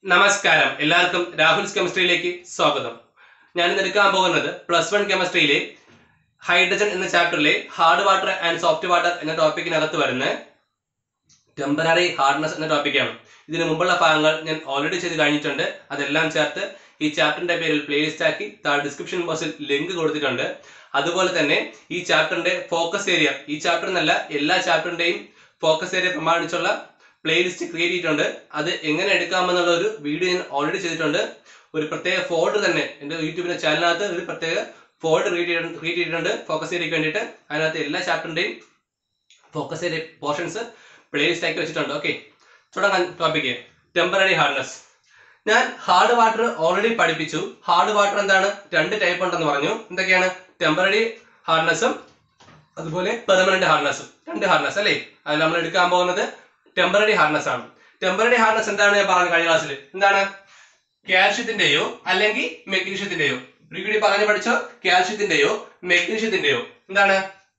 നമസ്കാരം എല്ലാവർക്കും രാഹുൽസ് കെമിസ്ട്രിയിലേക്ക് സ്വാഗതം ഞാൻ ഇന്ന് എടുക്കാൻ പോകുന്നത് പ്ലസ് വൺ കെമിസ്ട്രിയിലെ ഹൈഡ്രജൻ എന്ന ചാപ്റ്ററിലെ hard water and soft water എന്ന ടോപ്പിക്കിനകത്ത് വരുന്ന ടെമ്പററി ഹാർഡ്നെസ് എന്ന ടോപ്പിക്കാണ് ഇതിന് മുമ്പുള്ള ഭാഗങ്ങൾ ഞാൻ ഓൾറെഡി ചെയ്ത് കഴിഞ്ഞിട്ടുണ്ട് അതെല്ലാം ചേർത്ത് ഈ ചാപ്റ്ററിന്റെ പേരിൽ പ്ലേലിസ്റ്റ് ആക്കി താഴെ ഡിസ്ക്രിപ്ഷൻ ബോക്സിൽ ലിങ്ക് കൊടുത്തിട്ടുണ്ട് അതുപോലെ തന്നെ ഈ ചാപ്റ്ററിന്റെ ഫോക്കസ് ഏരിയ ഈ ചാപ്റ്റർ എന്നല്ല എല്ലാ ചാപ്റ്ററിന്റെയും ഫോക്കസ് ഏരിയ പ്രമാണിച്ചുള്ള പ്ലേലിസ്റ്റ് ക്രിയേറ്റ് ചെയ്തിട്ടുണ്ട് അത് എങ്ങനെ എടുക്കാമെന്നുള്ള ഒരു വീഡിയോ ഞാൻ ഓൾറെഡി ചെയ്തിട്ടുണ്ട് ഒരു പ്രത്യേക ഫോൾഡർ തന്നെ എൻ്റെ യൂട്യൂബിന്റെ ചാനലിനകത്ത് ഒരു പ്രത്യേക ഫോൾഡർ ക്രിയേറ്റ് ക്രിയേറ്റ് ചെയ്തിട്ടുണ്ട് ഫോക്കസ് ഏരിയക്ക് വേണ്ടിയിട്ട് അതിനകത്ത് എല്ലാ ചാപ്റ്ററിന്റെയും ഫോക്കസ് ഏരിയ പോർഷൻസ് പ്ലേലിസ്റ്റ് ആക്കി വെച്ചിട്ടുണ്ട് ഓക്കെ തുടങ്ങാൻ ടോപ്പിക്ക് ടെമ്പററി ഹാർഡ്നെസ് ഞാൻ ഹാർഡ് വാട്ടർ ഓൾറെഡി പഠിപ്പിച്ചു ഹാർഡ് വാട്ടർ എന്താണ് രണ്ട് ടൈപ്പ് ഉണ്ടെന്ന് പറഞ്ഞു എന്തൊക്കെയാണ് ടെമ്പററി ഹാർഡ്നെസ്സും അതുപോലെ പെർമനന്റ് ഹാർഡ്നെസ്സും രണ്ട് ഹാർഡ്നെസ് അല്ലേ അതിൽ നമ്മൾ എടുക്കാൻ പോകുന്നത് ടെമ്പററി ഹാർഡ്നെസ് ആണ് ടെമ്പററി ഹാർഡ്നെസ് എന്താണ് ഞാൻ പറഞ്ഞത് കഴിഞ്ഞ ക്ലാസ്സിൽ എന്താണ് കാൽഷ്യത്തിന്റെയോ അല്ലെങ്കിൽ മെഗ്നീഷ്യത്തിന്റെയോ ഒരിക്കലും പറഞ്ഞു പഠിച്ചോ കാൽഷ്യത്തിന്റെയോ മെഗ്നീഷ്യത്തിന്റെയോ എന്താണ്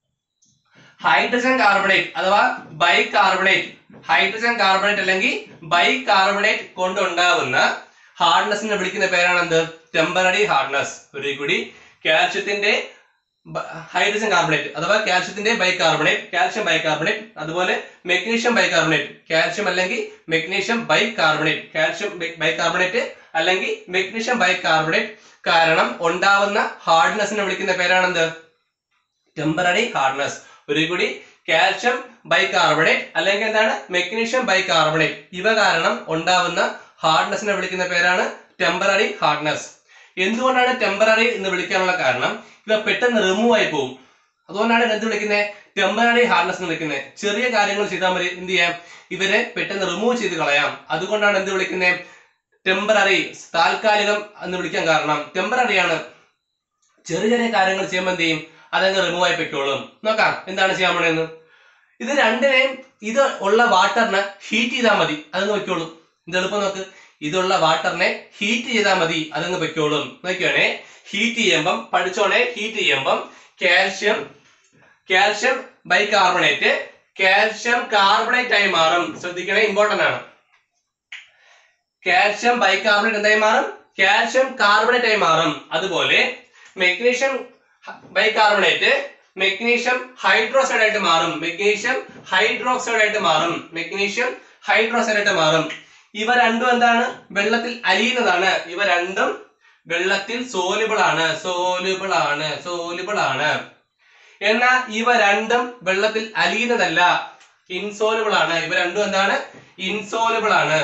ഹൈഡ്രജൻ കാർബണേറ്റ് അഥവാ ബൈ കാർബണേറ്റ് ഹൈഡ്രജൻ കാർബണേറ്റ് അല്ലെങ്കിൽ ബൈ കാർബണേറ്റ് കൊണ്ടുണ്ടാവുന്ന ഹാർഡ്നെസ്സിനെ വിളിക്കുന്ന പേരാണ് എന്ത് ടെമ്പററി ഹാർഡ്നെസ് ഒരു കൂടി കാൽഷ്യത്തിന്റെ ഹൈഡ്രജൻ കാർബണേറ്റ് അഥവാ കാൽഷ്യത്തിന്റെ ബൈകാർബണേറ്റ് കാൽഷ്യം ബൈകാർബണേറ്റ് അതുപോലെ മെഗ്നീഷ്യം ബൈകാർബണേറ്റ് കാൽഷ്യം അല്ലെങ്കിൽ മെഗ്നീഷ്യം ബൈകാർബണേറ്റ് കാൽഷ്യം ബൈകാർബണേറ്റ് അല്ലെങ്കിൽ മെഗ്നീഷ്യം ബൈകാർബണേറ്റ് കാരണം ഉണ്ടാവുന്ന ഹാർഡ്നെസ്സിനെ വിളിക്കുന്ന പേരാണെന്ത് ടെമ്പററി ഹാർഡ്നെസ് ഒരു കൂടി കാൽഷ്യം ബൈകാർബണേറ്റ് അല്ലെങ്കിൽ എന്താണ് മെഗ്നീഷ്യം ബൈകാർബണേറ്റ് ഇവ കാരണം ഉണ്ടാവുന്ന ഹാർഡ്നെസ്സിനെ വിളിക്കുന്ന പേരാണ് ടെമ്പററി ഹാർഡ്നെസ് എന്തുകൊണ്ടാണ് ടെമ്പററി എന്ന് വിളിക്കാനുള്ള കാരണം ഇവ പെട്ടെന്ന് റിമൂവ് ആയി പോകും അതുകൊണ്ടാണ് എന്ത് വിളിക്കുന്നത് ടെമ്പററി ഹാർഡ്നെസ് എന്ന് വിളിക്കുന്നത് ചെറിയ കാര്യങ്ങൾ ചെയ്താൽ മതി എന്ത് ചെയ്യാം ഇവരെ പെട്ടെന്ന് റിമൂവ് ചെയ്ത് കളയാം അതുകൊണ്ടാണ് എന്ത് വിളിക്കുന്നത് ടെമ്പററി താൽക്കാലികം എന്ന് വിളിക്കാൻ കാരണം ടെമ്പററി ആണ് ചെറിയ ചെറിയ കാര്യങ്ങൾ ചെയ്യുമ്പോൾ എന്ത് ചെയ്യും അതങ്ങ് റിമൂവ് ആയി പൊയ്ക്കോളും നോക്കാം എന്താണ് ചെയ്യാൻ പോണെന്ന് ഇത് രണ്ടിനെയും ഇത് ഉള്ള വാട്ടറിനെ ഹീറ്റ് ചെയ്താൽ മതി അതങ്ങ് വെക്കോളും ഇത് എളുപ്പം നോക്ക് ഇതുള്ള വാട്ടറിനെ ഹീറ്റ് ചെയ്താൽ മതി അതങ്ങ് വെക്കോളും നോക്കിയാണേ ഹീറ്റ് ചെയ്യുമ്പം പഠിച്ചോണേ ഹീറ്റ് ചെയ്യുമ്പം calcium calcium bicarbonate calcium carbonate ആയി മാറും ശ്രദ്ധിക്കണേ ഇമ്പോർട്ടന്റ് ആണ് കാൽഷ്യം ബൈകാർബണേറ്റ് എന്തായി മാറും കാൽഷ്യം കാർബണേറ്റ് ആയി മാറും അതുപോലെ മെഗ്നീഷ്യം ബൈകാർബണേറ്റ് മെഗ്നീഷ്യം ഹൈഡ്രോക്സൈഡ് ആയിട്ട് മാറും മെഗ്നീഷ്യം ഹൈഡ്രോക്സൈഡ് ആയിട്ട് മാറും മെഗ്നീഷ്യം ഹൈഡ്രോക്സൈഡ് ആയിട്ട് മാറും ഇവ രണ്ടും എന്താണ് വെള്ളത്തിൽ അലിയുന്നതാണ് ഇവ രണ്ടും വെള്ളത്തിൽ സോലുബിൾ ആണ് സോലുബിൾ ആണ് സോലുബിൾ ആണ് എന്നാൽ ഇവ രണ്ടും വെള്ളത്തിൽ അലിയുന്നതല്ല ഇൻസോലുബിൾ ആണ് ഇവ രണ്ടും എന്താണ് ഇൻസോലുബിൾ ആണ്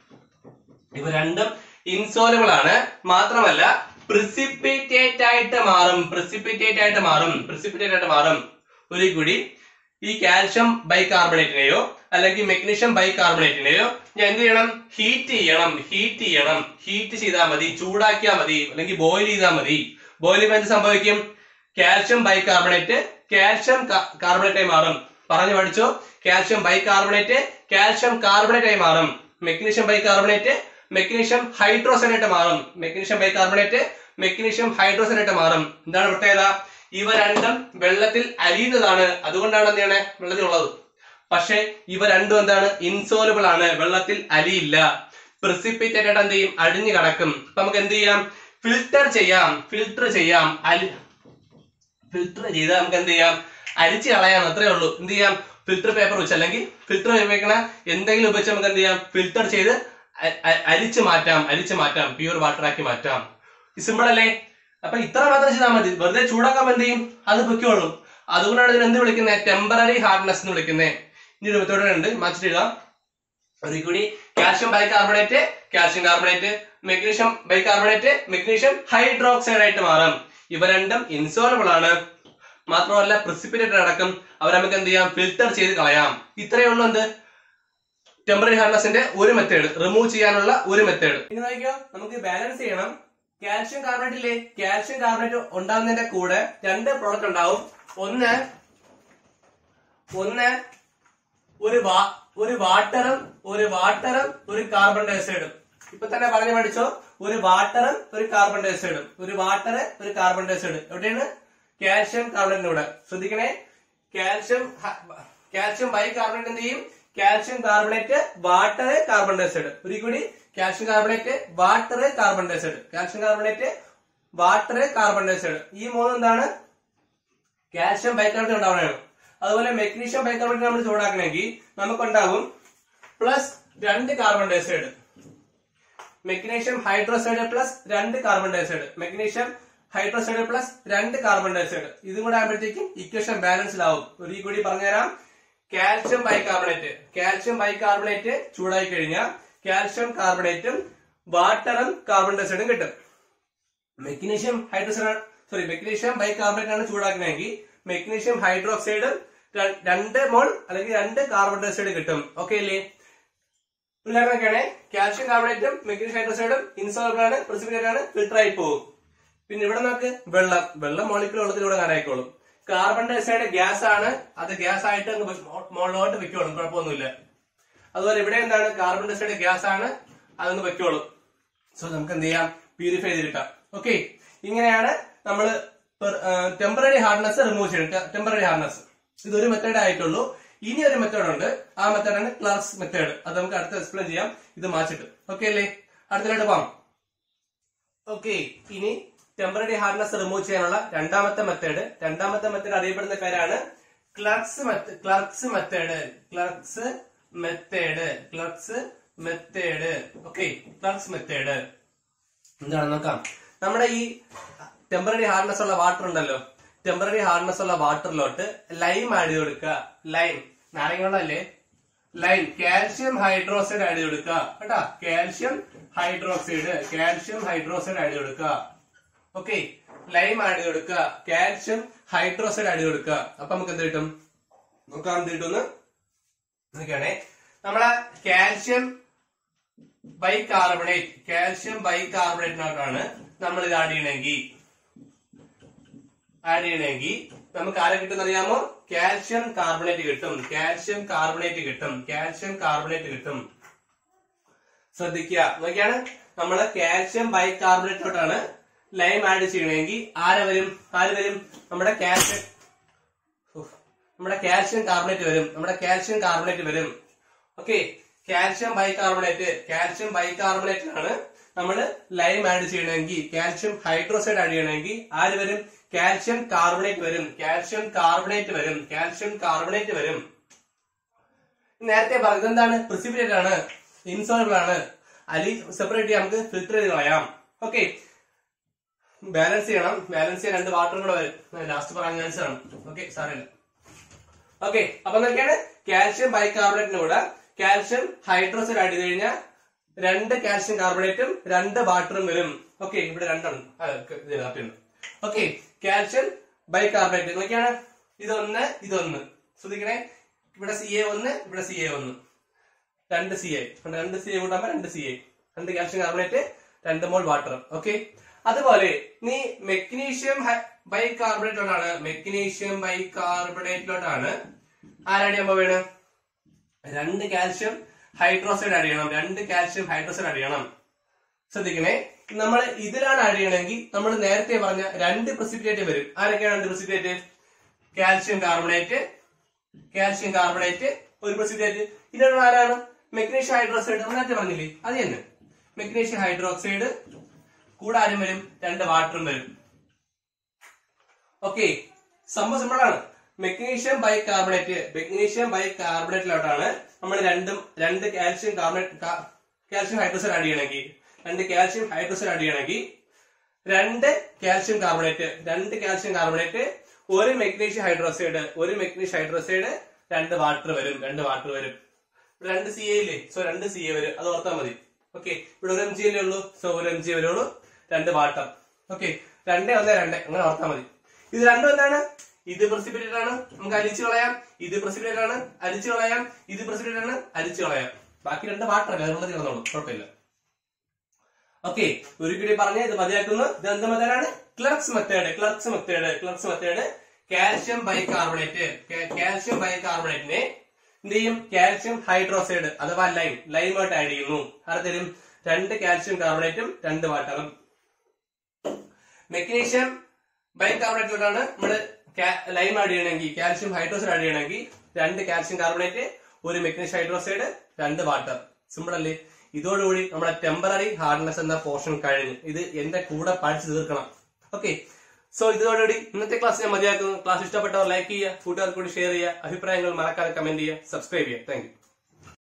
ഇവ രണ്ടും ഇൻസോലുബിൾ ആണ് മാത്രമല്ല പ്രിസിപ്പിറ്റേറ്റ് ആയിട്ട് മാറും പ്രിസിപ്പിറ്റേറ്റ് ആയിട്ട് മാറും പ്രിസിപ്പിറ്റേറ്റ് ആയിട്ട് മാറും ഒരു കൂടി ഈ കാൽഷ്യം ബൈകാർബണേറ്റിനെയോ അല്ലെങ്കിൽ മെഗ്നീഷ്യം ബൈകാർബണേറ്റിനെയോ ഞാൻ എന്ത് ചെയ്യണം ഹീറ്റ് ചെയ്യണം ഹീറ്റ് ചെയ്യണം ഹീറ്റ് ചെയ്താൽ മതി ചൂടാക്കിയാൽ മതി അല്ലെങ്കിൽ ബോയിൽ ചെയ്താൽ മതി ബോയിൽ ചെയ്യുമ്പോൾ എന്ത് സംഭവിക്കും കാൽഷ്യം ബൈകാർബണേറ്റ് കാൽഷ്യം കാർബണേറ്റ് ആയി മാറും പറഞ്ഞു പഠിച്ചോ കാൽഷ്യം ബൈകാർബണേറ്റ് കാൽഷ്യം കാർബണേറ്റ് ആയി മാറും മെഗ്നീഷ്യം ബൈകാർബണേറ്റ് മെഗ്നീഷ്യം ഹൈഡ്രോസൈഡ് ആയിട്ട് മാറും മെഗ്നീഷ്യം ബൈകാർബണേറ്റ് മെഗ്നീഷ്യം ഹൈഡ്രോസൈഡ് ആയിട്ട് മാറും എന്താണ് പ്രത്യേകത ഇവ രണ്ടും വെള്ളത്തിൽ അലിയുന്നതാണ് അതുകൊണ്ടാണ് എന്ത് ചെയ്യണേ വെള്ളത്തിൽ ഉള്ളത് പക്ഷെ ഇവ രണ്ടും എന്താണ് ഇൻസോലബിൾ ആണ് വെള്ളത്തിൽ അലിയില്ല പ്രിസിപ്പിറ്റേറ്റ് ആയിട്ട് എന്ത് ചെയ്യും അടിഞ്ഞു കിടക്കും അപ്പൊ നമുക്ക് എന്ത് ചെയ്യാം ഫിൽട്ടർ ചെയ്യാം ഫിൽട്ടർ ചെയ്യാം അലി ഫിൽട്ടർ ചെയ്താൽ നമുക്ക് എന്ത് ചെയ്യാം അരിച്ച് കളയാം അത്രേ ഉള്ളൂ എന്ത് ചെയ്യാം ഫിൽട്ടർ പേപ്പർ വെച്ച് അല്ലെങ്കിൽ ഫിൽട്ടർ ഉപയോഗിക്കണ എന്തെങ്കിലും ഉപയോഗിച്ച് നമുക്ക് എന്ത് ചെയ്യാം ഫിൽട്ടർ ചെയ്ത് അരിച്ച് മാറ്റാം അരിച്ച് മാറ്റാം പ്യൂർ വാട്ടർ ആക്കി മാറ്റാം സിമ്പിൾ അല്ലേ അപ്പൊ ഇത്ര മാത്രം ചെയ്താൽ മതി വെറുതെ ചൂടാക്കാൻ എന്ത് ചെയ്യും അത് പൊയ്ക്കോളും അതുകൊണ്ടാണ് ഇതിന് എന്ത് വിളിക്കുന്നത് ടെമ്പററി ഹാർഡ്നെസ് എന്ന് വിളിക്കുന്നത് ഇനി ഒരു മെത്തേഡ് ഉണ്ട് മാച്ചിട്ട് ഒരു കൂടി calcium bicarbonate calcium carbonate magnesium bicarbonate magnesium hydroxide ആയിട്ട് മാറും ഇവ രണ്ടും ഇൻസോലബിൾ ആണ് മാത്രമല്ല പ്രിസിപ്പിറ്റേറ്റഡ് അടക്കം അവർ നമുക്ക് എന്ത് ചെയ്യാം ഫിൽട്ടർ ചെയ്ത് കളയാം ഇത്രയേ ഉള്ളൂ എന്ത് ടെമ്പററി ഹാർഡ്നെസിന്റെ ഒരു മെത്തേഡ് റിമൂവ് ചെയ്യാനുള്ള ഒരു മെത്തേഡ് ഇനി നോക്കിയോ നമുക്ക് ബാലൻസ് ചെയ്യണം കാൽഷ്യം കാർബണേറ്റ് ഇല്ലേ കാൽഷ്യം കാർബണേറ്റ് ഉണ്ടാകുന്നതിന്റെ കൂടെ രണ്ട് പ്രോഡക്റ്റ് ഉണ്ടാവും ഒന്ന് ഒന്ന് ഒരു വാ ഒരു വാട്ടറും ഒരു വാട്ടറും ഒരു കാർബൺ ഡയോക്സൈഡും ഇപ്പൊ തന്നെ പറഞ്ഞു പഠിച്ചോ ഒരു വാട്ടറും ഒരു കാർബൺ ഡയോക്സൈഡും ഒരു വാട്ടർ ഒരു കാർബൺ ഡയോക്സൈഡ് എവിടെയാണ് കാൽഷ്യം കാർബണേറ്റിന്റെ കൂടെ ശ്രദ്ധിക്കണേ കാൽഷ്യം കാൽഷ്യം ബൈകാർബണേറ്റ് എന്ത് ചെയ്യും calcium carbonate water carbon dioxide ഒരു കൂടി calcium carbonate water carbon dioxide calcium carbonate water carbon dioxide ഈ മൂന്ന് എന്താണ് കാൽഷ്യം ബൈകാർബണേറ്റ് ഉണ്ടാവണം അതുപോലെ മെഗ്നീഷ്യം ബൈകാർബണേറ്റ് നമ്മൾ ചൂടാക്കണമെങ്കിൽ നമുക്കുണ്ടാവും പ്ലസ് രണ്ട് carbon dioxide magnesium hydroxide plus രണ്ട് carbon dioxide magnesium hydroxide plus രണ്ട് കാർബൺ ഡയോക്സൈഡ് ഇതും കൂടെ ആകുമ്പോഴത്തേക്കും ഇക്വേഷൻ ബാലൻസ്ഡ് ആവും ഒരു കൂടി പറഞ്ഞുതരാം കാൽഷ്യം ബൈകാർബണേറ്റ് കാൽഷ്യം ബൈകാർബണേറ്റ് ചൂടായി കഴിഞ്ഞാൽ കാൽഷ്യം കാർബണേറ്റും വാട്ടറും കാർബൺ ഡയോക്സൈഡും കിട്ടും magnesium hydroxide sorry magnesium bicarbonate ആണ് ചൂടാക്കണമെങ്കിൽ മെഗ്നീഷ്യം ഹൈഡ്രോക്സൈഡും ര- രണ്ട് മോൾ അല്ലെങ്കിൽ രണ്ട് കാർബൺ ഡയോക്സൈഡ് കിട്ടും ഓക്കെ അല്ലേ ഉദാഹരണമൊക്കെയാണ് കാൽഷ്യം കാർബണേറ്റും മെഗ്നീഷ്യം ഹൈഡ്രോക്സൈഡും ഇൻസോളബിൾ ആണ് precipitate ആണ് ഫിൽട്ടർ ആയി പോകും പിന്നെ ഇവിടെ നമുക്ക് വെള്ളം വെള്ളം മോളിക്കുലർ വെള്ളത്തിലൂടെ കാണായിക്കോളും കാർബൺ ഡയോക്സൈഡ് ഗ്യാസ് ആണ് അത് ഗ്യാസ് ആയിട്ട് അങ്ങ് മോ- മുകളിലോട്ട് വെക്കോളും കുഴപ്പമൊന്നുമില്ല അതുപോലെ ഇവിടെ എന്താണ് കാർബൺ ഡയോക്സൈഡ് ഗ്യാസ് ആണ് അതൊന്ന് വെക്കോളും സോ നമുക്ക് എന്ത് ചെയ്യാം പ്യൂരിഫൈ ചെയ്ത് കിട്ടാം ഓക്കെ ഇങ്ങനെയാണ് നമ്മൾ ടെമ്പററി ഹാർഡ്നെസ് റിമൂവ് ചെയ്യുന്നത് ടെമ്പററി ഹാർഡ്നെസ് ഇതൊരു മെത്തേഡ് ആയിട്ടുള്ളൂ ഇനി ഒരു മെത്തേഡ് ഉണ്ട് ആ മെത്തേഡാണ് ക്ലാസ് മെത്തേഡ് അത് നമുക്ക് അടുത്ത് എക്സ്പ്ലെയിൻ ചെയ്യാം ഇത് മാച്ചിട്ട് ഓക്കെ അല്ലേ അടുത്തതായിട്ട് പോകാം ഓക്കെ ഇനി ടെമ്പററി ഹാർഡ്നെസ് റിമൂവ് ചെയ്യാനുള്ള രണ്ടാമത്തെ മെത്തേഡ് രണ്ടാമത്തെ മെത്തേഡ് അറിയപ്പെടുന്ന പേരാണ് Clark's Clark's method Clark's method Clark's method okay Clark's method എന്താണ് നോക്കാം നമ്മുടെ ഈ ടെമ്പററി ഹാർഡ്നെസ് ഉള്ള വാട്ടർ ഉണ്ടല്ലോ ടെമ്പററി ഹാർഡ്നെസ് ഉള്ള വാട്ടറിലോട്ട് ലൈം ആഡ് ചെയ്ത് കൊടുക്കുക ലൈം നാരങ്ങ ലൈം കാൽഷ്യം ഹൈഡ്രോക്സൈഡ് ആഡ് ചെയ്ത് കൊടുക്കുക കേട്ടാ calcium hydroxide calcium hydroxide add ചെയ്ത് കൊടുക്കുക ഓക്കെ ലൈം ആഡ് ചെയ്ത് കൊടുക്കുക കാൽഷ്യം ഹൈഡ്രോക്സൈഡ് ആഡ് ചെയ്ത് കൊടുക്കുക അപ്പൊ നമുക്ക് എന്ത് കിട്ടും നോക്കാം എന്ത് കിട്ടും നോക്കിയാണേ നമ്മളെ കാൽഷ്യം ബൈകാർബണേറ്റ് കാൽഷ്യം ബൈകാർബണേറ്റിനോട്ടാണ് നമ്മൾ ഇത് ആഡ് ചെയ്യണമെങ്കിൽ ആഡ് ചെയ്യണമെങ്കിൽ നമുക്ക് ആരെ കിട്ടും അറിയാമോ കാൽഷ്യം കാർബണേറ്റ് കിട്ടും കാൽഷ്യം കാർബണേറ്റ് കിട്ടും കാൽഷ്യം കാർബണേറ്റ് കിട്ടും ശ്രദ്ധിക്കുക നോക്കിയാണ് നമ്മള് കാൽഷ്യം ബൈകാർബണേറ്റിലോട്ടാണ് ലൈം ആഡ് ചെയ്യണമെങ്കിൽ ആരെ വരും ആര് വരും നമ്മുടെ കാൽഷ്യം ഉഫ്. നമ്മുടെ കാൽഷ്യം കാർബണേറ്റ് വരും നമ്മുടെ കാൽഷ്യം കാർബണേറ്റ് വരും ഓക്കെ കാൽഷ്യം ബൈകാർബണേറ്റ് കാൽഷ്യം ബൈകാർബണേറ്റിലാണ് നമ്മൾ ലൈം ആഡ് ചെയ്യണമെങ്കിൽ കാൽഷ്യം ഹൈഡ്രോക്സൈഡ് ആഡ് ചെയ്യണമെങ്കിൽ ആര് വരും കാൽഷ്യം കാർബണേറ്റ് വരും കാൽഷ്യം കാർബണേറ്റ് വരും കാൽഷ്യം കാർബണേറ്റ് വരും നേരത്തെ പറഞ്ഞത് എന്താണ് precipitate ആണ് ഇൻസോളബിൾ ആണ് അലി സെപ്പറേറ്റ് ചെയ്യാൻ നമുക്ക് ഫിൽറ്റർ ചെയ്ത് കളയാം ഓക്കെ ബാലൻസ് ചെയ്യണം ബാലൻസ് ചെയ്യാൻ രണ്ട് വാട്ടറും കൂടെ വരും ലാസ്റ്റ് പറയാൻ ചാൻസ് ആണ് ഓക്കെ സാറില്ല ഓക്കെ അപ്പൊ എന്തൊക്കെയാണ് കാൽഷ്യം ബൈകാർബണേറ്റിന്റെ കൂടെ കാൽഷ്യം ഹൈഡ്രോക്സൈഡ് ആഡ് ചെയ്ത് കഴിഞ്ഞാൽ രണ്ട് കാൽഷ്യം കാർബണേറ്റും രണ്ട് വാട്ടറും വരും ഓക്കെ ഇവിടെ രണ്ടെണ്ണം ഇതിനകത്തുണ്ട് ഓക്കെ കാൽഷ്യം ബൈകാർബണേറ്റ് നോക്കിയാണ് ഇതൊന്ന് ഇതൊന്ന് ശ്രദ്ധിക്കണേ ഇവിടെ സി എ ഒന്ന് ഇവിടെ സി എ ഒന്ന് രണ്ട് സി ഐ രണ്ട് സി ഐ കൂട്ടാകുമ്പോ രണ്ട് സി ഐ രണ്ട് കാൽഷ്യം കാർബണേറ്റ് രണ്ട് മോൾ വാട്ടർ ഓക്കെ അതുപോലെ നീ മെഗ്നീഷ്യം ബൈകാർബണേറ്റിലോട്ടാണ് മെഗ്നീഷ്യം ബൈകാർബണേറ്റിലോട്ടാണ് ആരാഡ് ചെയ്യാൻ പോവേണ് രണ്ട് കാൽഷ്യം ഹൈഡ്രോക്സൈഡ് ആഡ് ചെയ്യണം രണ്ട് കാൽഷ്യം ഹൈഡ്രോക്സൈഡ് ആഡ് ചെയ്യണം ശ്രദ്ധിക്കണേ നമ്മൾ ഇതിലാണ് ആഡ് ചെയ്യണമെങ്കിൽ നമ്മൾ നേരത്തെ പറഞ്ഞ രണ്ട് പ്രസിപ്പിറ്റേറ്റ് വരും ആരൊക്കെയാണ് രണ്ട് precipitate calcium carbonate calcium carbonate ഒരു പ്രസിപ്പിറ്റേറ്റ് ഇതിനുള്ള ആരാണ് മെഗ്നീഷ്യം ഹൈഡ്രോക്സൈഡ് നമ്മൾ നേരത്തെ പറഞ്ഞില്ലേ അത് തന്നെ മെഗ്നീഷ്യം ഹൈഡ്രോക്സൈഡ് കൂടെ ആരും വരും രണ്ട് വാട്ടറും വരും ഓക്കെ സംഭവം സിമ്പിൾ ആണ് magnesium bi carbonate magnesium bi കാർബണേറ്റിലോട്ടാണ് നമ്മൾ രണ്ടും രണ്ട് calcium carbonate calcium hydroxide add ചെയ്യണമെങ്കിൽ രണ്ട് കാൽഷ്യം ഹൈഡ്രോക്സൈഡ് ആഡ് ചെയ്യണമെങ്കിൽ രണ്ട് കാൽഷ്യം കാർബണേറ്റ് രണ്ട് കാൽഷ്യം കാർബണേറ്റ് ഒരു മെഗ്നീഷ്യം ഹൈഡ്രോക്സൈഡ് ഒരു മെഗ്നീഷ്യം ഹൈഡ്രോക്സൈഡ് രണ്ട് വാട്ടർ വരും രണ്ട് വാട്ടർ വരും ഇവിടെ രണ്ട് സി എ ഇല്ലേ സോ രണ്ട് സി എ വരും അത് ഓർത്താൽ മതി ഓക്കെ ഇവിടെ ഒരു എം ജി അല്ലേ ഉള്ളൂ സോ ഒരു എം ജി വരുള്ളൂ രണ്ട് വാട്ടർ ഓക്കെ രണ്ട് ഒന്ന് രണ്ട് അങ്ങനെ ഓർത്താൽ മതി ഇത് രണ്ടും എന്താണ് ഇത് പ്രസിപ്പിറ്റേറ്റ് ആണ് നമുക്ക് അരിച്ചു കളയാം ഇത് പ്രസിപ്പിറ്റേറ്റ് ആണ് അരിച്ചു കളയാം ഇത് പ്രസിപ്പിറ്റേറ്റ് ആണ് അരിച്ചു കളയാം ബാക്കി രണ്ട് വാട്ടർ അല്ലേ അതുള്ളത് കിടന്നോളൂ കുഴപ്പമില്ല ഓക്കെ ഒരു കൂടി പറഞ്ഞ ഇത് മതിയാക്കുന്നു ഇത് എന്ത് മെത്തേഡാണ് Clark's method Clark's method Clark's method calcium bicarbonate calcium ബൈകാർബണേറ്റിനെ എന്ത് ചെയ്യും കാൽഷ്യം ഹൈഡ്രോക്സൈഡ് അഥവാ ലൈം ലൈമായിട്ട് ആഡ് ചെയ്യുന്നു അത് തരും രണ്ട് കാൽഷ്യം കാർബണേറ്റും രണ്ട് വാട്ടറും മെഗ്നീഷ്യം ബൈകാർബണേറ്റിലോട്ടാണ് നമ്മള് ലൈം ആഡ് ചെയ്യണമെങ്കിൽ കാൽഷ്യം ഹൈഡ്രോക്സൈഡ് ആഡ് ചെയ്യണമെങ്കിൽ രണ്ട് കാൽഷ്യം കാർബണേറ്റ് ഒരു മെഗ്നീഷ്യം ഹൈഡ്രോക്സൈഡ് രണ്ട് വാട്ടർ സിമ്പിൾ അല്ലേ ഇതോടുകൂടി നമ്മുടെ ടെമ്പററി ഹാർഡ്നെസ് എന്ന പോർഷൻ കഴിഞ്ഞു ഇത് എന്റെ കൂടെ പഠിച്ചു തീർക്കണം ഓക്കെ സോ ഇതോടുകൂടി ഇന്നത്തെ ക്ലാസ് ഞാൻ മതിയാക്കുന്നു ക്ലാസ് ഇഷ്ടപ്പെട്ടവർ ലൈക്ക് ചെയ്യുക കൂട്ടുകാർക്ക് കൂടി ഷെയർ ചെയ്യുക അഭിപ്രായങ്ങൾ മറക്കാതെ കമന്റ് ചെയ്യുക സബ്സ്ക്രൈബ് ചെയ്യുക താങ്ക്